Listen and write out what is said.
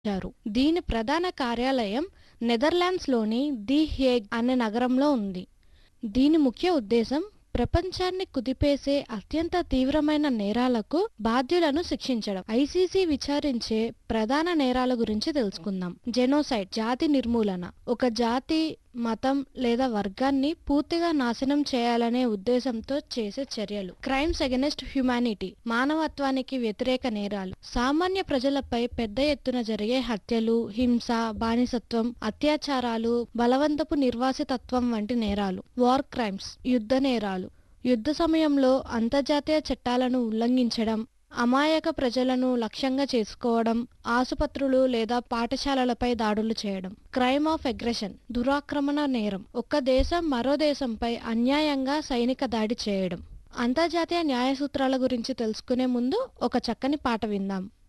ారు దీని ప్రధాన కార్యాలయం నెదర్లాండ్స్లోని ది హేగ్ అనే నగరంలో ఉంది దీని ముఖ్య ఉద్దేశం ప్రపంచాన్ని కుదిపేసే అత్యంత తీవ్రమైన నేరాలకు బాధ్యులను శిక్షించడం ఐసీసీ విచారించే ప్రధాన నేరాల గురించి తెలుసుకుందాం జెనోసైడ్ జాతి నిర్మూలన ఒక జాతి మతం లేదా వర్గాన్ని పూర్తిగా నాశనం చేయాలనే ఉద్దేశంతో చేసే చర్యలు క్రైమ్స్ అగెనెస్ట్ హ్యుమానిటీ మానవత్వానికి వ్యతిరేక నేరాలు సామాన్య ప్రజలపై పెద్ద ఎత్తున జరిగే హత్యలు హింస బానిసత్వం అత్యాచారాలు బలవంతపు నిర్వాసితత్వం వంటి నేరాలు వార్ క్రైమ్స్ యుద్ధ నేరాలు యుద్ధ సమయంలో అంతర్జాతీయ చట్టాలను ఉల్లంఘించడం అమాయక ప్రజలను లక్ష్యంగా చేసుకోవడం ఆసుపత్రులు లేదా పాఠశాలలపై దాడులు చేయడం క్రైమ్ ఆఫ్ అగ్రెషన్ దురాక్రమణ నేరం ఒక దేశం మరో దేశంపై అన్యాయంగా సైనిక దాడి చేయడం అంతర్జాతీయ న్యాయ సూత్రాల గురించి తెలుసుకునే ముందు ఒక చక్కని పాట విందాం